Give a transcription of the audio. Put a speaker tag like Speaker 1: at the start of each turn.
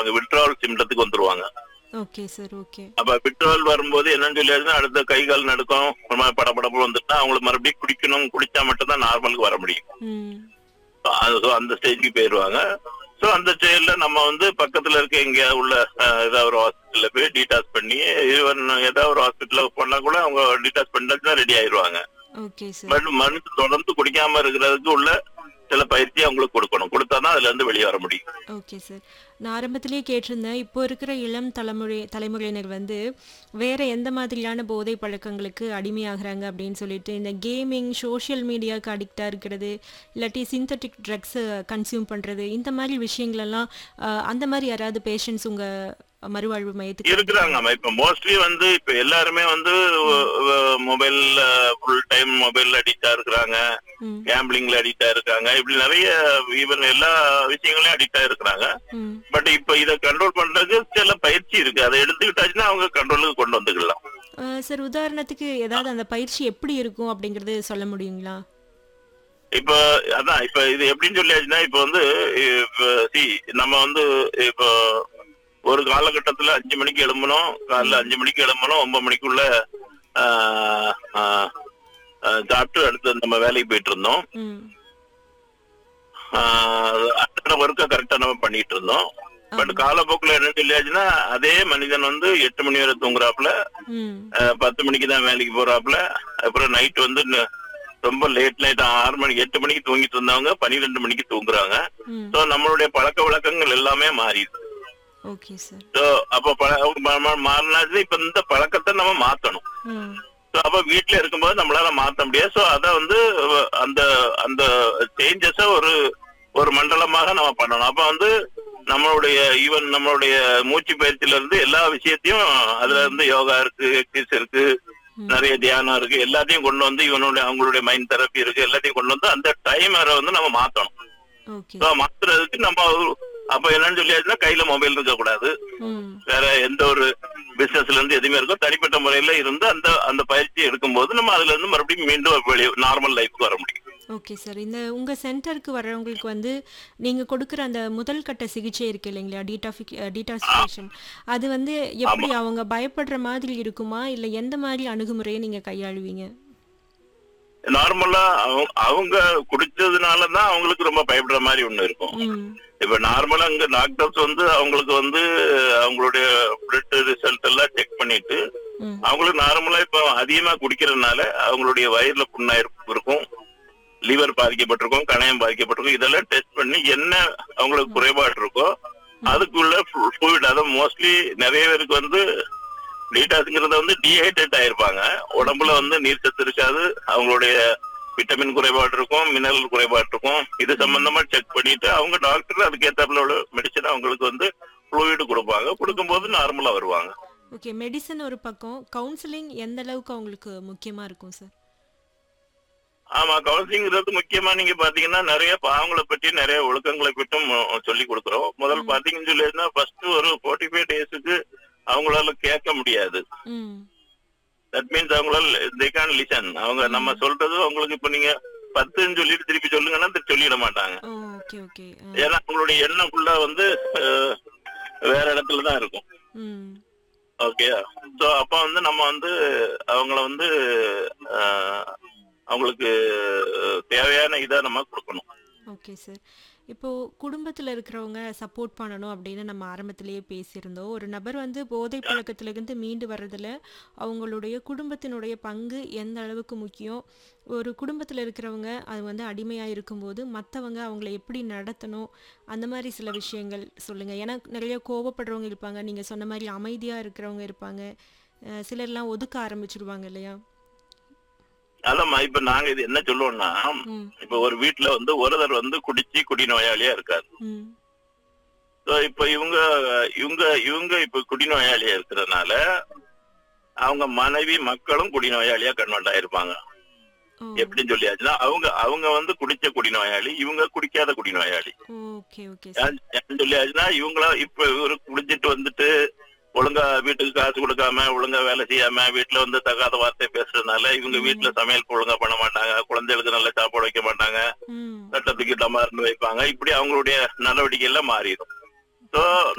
Speaker 1: வந்துருவாங்க விட்ராவல் சிம்டத்துக்கு வந்துருவாங்க
Speaker 2: ஓகே சார் ஓகே
Speaker 1: அப்ப விட்ராவல் வரும்போது என்னன்னு சொல்லியாச்சுன்னா அடுத்த கை கால் நடுக்கம் ஒரு மாதிரி படபடப்பு வந்துட்டா அவங்களுக்கு மறுபடியும் குடிக்கணும் குடிச்சா மட்டும்தான் நார்மலுக்கு வர முடியும்
Speaker 2: ம்
Speaker 1: அது so அந்த ஸ்டேஜ்க்கு போயிருவாங்க சோ அந்த ஸ்டேஜ்ல நம்ம வந்து பக்கத்துல இருக்க எங்க உள்ள அஹ், ஏதாவது ஒரு ஹாஸ்பிட்டல்ல போய் டீடாஸ் பண்ணி ஈவன் ஏதாவது ஒரு ஹாஸ்பிட்டல்ல பண்ணா கூட அவங்க டீடாஸ் பண்ணிட்டு ரெடி ஆயிருவாங்க
Speaker 2: ஓகே சார்
Speaker 1: பட் மருந்து தொடர்ந்து குடிக்காம இருக்கிறதுக்கு உள்ள சில பயிற்சி அவங்களுக்கு கொடுக்கணும் கொடுத்தாதான் அதுல இருந்து வெளியே வர முடியும்
Speaker 2: ஓகே சார் நான் ஆரம்பத்திலேயே கேட்டிருந்தேன் இப்போ இருக்கிற இளம் தலைமுறை தலைமுறையினர் வந்து வேற எந்த மாதிரியான போதை பழக்கங்களுக்கு அடிமையாகிறாங்க அப்படின்னு சொல்லிட்டு இந்த கேமிங் சோஷியல் மீடியாவுக்கு அடிக்டாக இருக்கிறது இல்லாட்டி சிந்தட்டிக் ட்ரக்ஸை கன்சியூம் பண்ணுறது இந்த மாதிரி விஷயங்களெல்லாம் அஹ், அந்த மாதிரி யாராவது பேஷண்ட்ஸ் உங்கள் மறுவாழ்வு மையத்துக்கு
Speaker 1: இருக்கிறாங்க இப்ப மோஸ்ட்லி வந்து இப்ப எல்லாருமே வந்து மொபைல்ல ஃபுல் டைம் மொபைல்ல அடிக்டா இருக்கிறாங்க
Speaker 2: ம்
Speaker 1: கேம்பிளிங்ல அடிக்டா இருக்காங்க இப்படி நிறைய ஈவன் எல்லா விஷயங்களையும் அடிக்டா இருக்கிறாங்க
Speaker 2: ம்
Speaker 1: பட் இப்ப இத கண்ட்ரோல் பண்றதுக்கு சில பயிற்சி இருக்கு அதை எடுத்துக்கிட்டாச்சுன்னா அவங்க கண்ட்ரோலுக்கு கொண்டு வந்துக்கலாம்
Speaker 2: அஹ், சார் உதாரணத்துக்கு ஏதாவது அந்த பயிற்சி எப்படி இருக்கும் அப்படிங்கிறது சொல்ல முடியுங்களா
Speaker 1: இப்ப அதான் இப்ப இது எப்படின்னு சொல்லியாச்சுன்னா இப்ப வந்து இப்ப see, நம்ம வந்து இப்போ ஒரு காலகட்டத்துல அஞ்சு மணிக்கு எழும்பணும் காலைல அஞ்சு மணிக்கு எழும்பணும் ஒன்பது மணிக்குள்ள ஆஹ், ஆஹ், ஆஹ், சாப்பிட்டு அடுத்து நம்ம வேலைக்கு போயிட்டு இருந்தோம்
Speaker 2: ம்
Speaker 1: அத்தனை ஒர்க்கை கரெக்டா நம்ம பண்ணிட்டு இருந்தோம் பட் காலப்போக்குல என்ன சொல்லியாச்சுன்னா அதே மனிதன் வந்து எட்டு மணி வரை தூங்குறாப்புல
Speaker 2: ம்
Speaker 1: அஹ் பத்து மணிக்கு தான் வேலைக்கு போறாப்புல அப்புறம் நைட் வந்து ந- ரொம்ப லேட் நைட் ஆறு மணிக்கு எட்டு மணிக்கு தூங்கிட்டு இருந்தவங்க பன்னிரெண்டு மணிக்கு தூங்குறாங்க
Speaker 2: ம்
Speaker 1: ஸோ நம்மளுடைய பழக்க வழக்கங்கள் எல்லாமே மாறிடுது
Speaker 2: ஓகே சார்
Speaker 1: ஸோ அப்போ மாறினாச்சு இப்ப இந்த பழக்கத்தை நம்ம மாத்தணும்
Speaker 2: ம்
Speaker 1: ஸோ அப்ப வீட்ல இருக்கும்போது நம்மளால மாத்த முடியாது ஸோ அதை வந்து அஹ், அந்த அந்த சேஞ்சஸ ஒரு ஒரு மண்டலமாக நம்ம பண்ணணும் அப்ப வந்து நம்மளுடைய ஈவன் நம்மளுடைய மூச்சு பயிற்சியில இருந்து எல்லா விஷயத்தையும் அதுல இருந்து யோகா இருக்கு எக்ஸசைஸ் இருக்கு நிறைய தியானம் இருக்கு எல்லாத்தையும் கொண்டு வந்து இவனுடைய அவங்களுடைய மைண்ட் தெரப்பி இருக்கு எல்லாத்தையும் கொண்டு வந்து அந்த டைமரை வந்து நம்ம மாத்தணும்
Speaker 2: ஓகே
Speaker 1: ஸோ மாத்துறதுக்கு நம்ம ஒரு- அப்ப என்னன்னு சொல்லியாச்சுன்னா கையில மொபைல் இருக்க கூடாது
Speaker 2: ம்
Speaker 1: வேற எந்த ஒரு பிசினஸ்ல இருந்து எதுவுமே இருக்கோ தனிப்பட்ட முறையில இருந்து அந்த அந்த பயிற்சி எடுக்கும்போது நம்ம அதுல இருந்து மறுபடியும் மீண்டும் வெளியே நார்மல் லைஃப்க்கு வர முடியும்
Speaker 2: ஓகே சார் இந்த உங்கள் சென்டருக்கு வர்றவங்களுக்கு வந்து நீங்கள் கொடுக்குற அந்த முதல் கட்ட சிகிச்சை இருக்கு இல்லைங்களா டீடாஃபிக் டீடாக்சிஃபிகேஷன் அது வந்து எப்படி அவங்க பயப்படுற மாதிரி இருக்குமா இல்லை எந்த மாதிரி அணுகுமுறையை நீங்கள் கையாளுவீங்க
Speaker 1: நார்மலா அவங்க அவங்க குடிச்சதுனால தான் அவங்களுக்கு ரொம்ப பயப்படுற மாதிரி ஒண்ணு இருக்கும்
Speaker 2: ம்
Speaker 1: இப்ப நார்மலா அங்க டாக்டர்ஸ் வந்து அவங்களுக்கு வந்து அவங்களுடைய பிளட் ரிசல்ட் எல்லாம் செக் பண்ணிட்டு
Speaker 2: ம்
Speaker 1: அவங்களுக்கு நார்மலா இப்ப அதிகமா குடிக்கிறதுனால அவங்களுடைய வயிறுல புண்ணாயிருப்பு இருக்கும் லிவர் பாதிக்கப்பட்டிருக்கும் கணையம் பாதிக்கப்பட்டிருக்கும் இதெல்லாம் டெஸ்ட் பண்ணி என்ன அவங்களுக்கு குறைபாடு இருக்கோ அதுக்குள்ள fluid அதாவது மோஸ்ட்லி நிறைய பேருக்கு வந்து டீடாஸ்ங்கிறத வந்து டீஹைட்ரேட் ஆயிருப்பாங்க உடம்புல வந்து நீர் சத்து இருக்காது அவங்களுடைய விட்டமின் குறைபாடு இருக்கும் மினரல் குறைபாடு இருக்கும் இது சம்பந்தமா செக் பண்ணிட்டு அவங்க டாக்டர் அதுக்கேத்தாப்புல உள்ள மெடிசன் அவங்களுக்கு வந்து fluid கொடுப்பாங்க கொடுக்கும்போது நார்மலா வருவாங்க
Speaker 2: ஓகே மெடிசன் ஒரு பக்கம் கவுன்சிலிங் எந்த அளவுக்கு அவங்களுக்கு முக்கியமாக இருக்கும் சார்
Speaker 1: ஆமா கவுன்சிலிங்கிறது முக்கியமா நீங்க பாத்தீங்கன்னா நிறைய பாவங்களை பற்றி நிறைய ஒழுக்கங்களை பற்றியும் சொல்லி கொடுக்குறோம் முதல்ல பாத்தீங்கன்னு சொல்லினா ஃபர்ஸ்ட் ஒரு ஃபோர்ட்டி ஃபைவ் டேஸுக்கு அவங்களால கேட்க முடியாது
Speaker 2: ம்
Speaker 1: தட் மீன்ஸ் அவங்களால தே கேன் லிசன் அவங்க நம்ம சொல்றது அவங்களுக்கு இப்ப நீங்க பத்துன்னு சொல்லிட்டு திருப்பி சொல்லுங்கன்னா திருப்பி சொல்லிட மாட்டாங்க
Speaker 2: ஓ ஓகே ஓகே
Speaker 1: ஏன்னா அவங்களுடைய எண்ணம் ஃபுல்லா வந்து அஹ், வேற இடத்துல தான் இருக்கும்
Speaker 2: ம்
Speaker 1: ஓகே சோ அப்ப வந்து நம்ம வந்து அவங்கள வந்து அஹ், அவங்களுக்கு தேவையான இதை நம்ம கொடுக்கணும்
Speaker 2: ஓகே சார் இப்போது குடும்பத்தில் இருக்கிறவங்க சப்போர்ட் பண்ணணும் அப்படின்னு நம்ம ஆரம்பத்திலேயே பேசியிருந்தோம் ஒரு நபர் வந்து போதை பழக்கத்திலிருந்து மீண்டு வர்றதுல அவங்களுடைய குடும்பத்தினுடைய பங்கு எந்த அளவுக்கு முக்கியம் ஒரு குடும்பத்தில் இருக்கிறவங்க அது வந்து அடிமையாக இருக்கும்போது மற்றவங்க அவங்கள எப்படி நடத்தணும் அந்த மாதிரி சில விஷயங்கள் சொல்லுங்கள் ஏன்னா நிறைய கோவப்படுறவங்க இருப்பாங்க நீங்கள் சொன்ன மாதிரி அமைதியாக இருக்கிறவங்க இருப்பாங்க அஹ் சிலர்லாம் ஒதுக்க ஆரம்பிச்சிருவாங்க இல்லையா
Speaker 1: அதாம்மா இப்ப நாங்க இது என்ன சொல்லுவோம்னா
Speaker 2: ம்
Speaker 1: இப்ப ஒரு வீட்டுல வந்து ஒருத்தர் வந்து குடிச்சு குடி நோயாளியா இருக்காரு
Speaker 2: ம்
Speaker 1: So, இப்ப இவங்க இவங்க இவங்க இப்ப குடிநோயாளியா இருக்கிறதுனால அவங்க மனைவி மக்களும் குடிநோயாளியா கன்வெர்ட் ஆயிருப்பாங்க
Speaker 2: ஓ
Speaker 1: எப்படின்னு சொல்லியாச்சுன்னா அவங்க அவங்க வந்து குடிச்ச குடிநோயாளி இவங்க குடிக்காத குடிநோயாளி
Speaker 2: ஓகே ஓகே சார்
Speaker 1: ஏன் ஏன்னு சொல்லியாச்சுன்னா இவங்கள இப்ப இவரு குடிச்சிட்டு வந்துட்டு ஒழுங்கா வீட்டுக்கு காசு கொடுக்காம ஒழுங்கா வேலை செய்யாம வீட்டுல வந்து தகாத வார்த்தை பேசுறதுனால இவங்க வீட்டுல சமையல் ஒழுங்கா பண்ண மாட்டாங்க குழந்தைகளுக்கு நல்ல சாப்பாடு வைக்க மாட்டாங்க
Speaker 2: ம்
Speaker 1: சட்டத்துக்கு டமார்னு வைப்பாங்க இப்படி அவங்களுடைய நடவடிக்கை எல்லாம் மாறிடும் ஸோ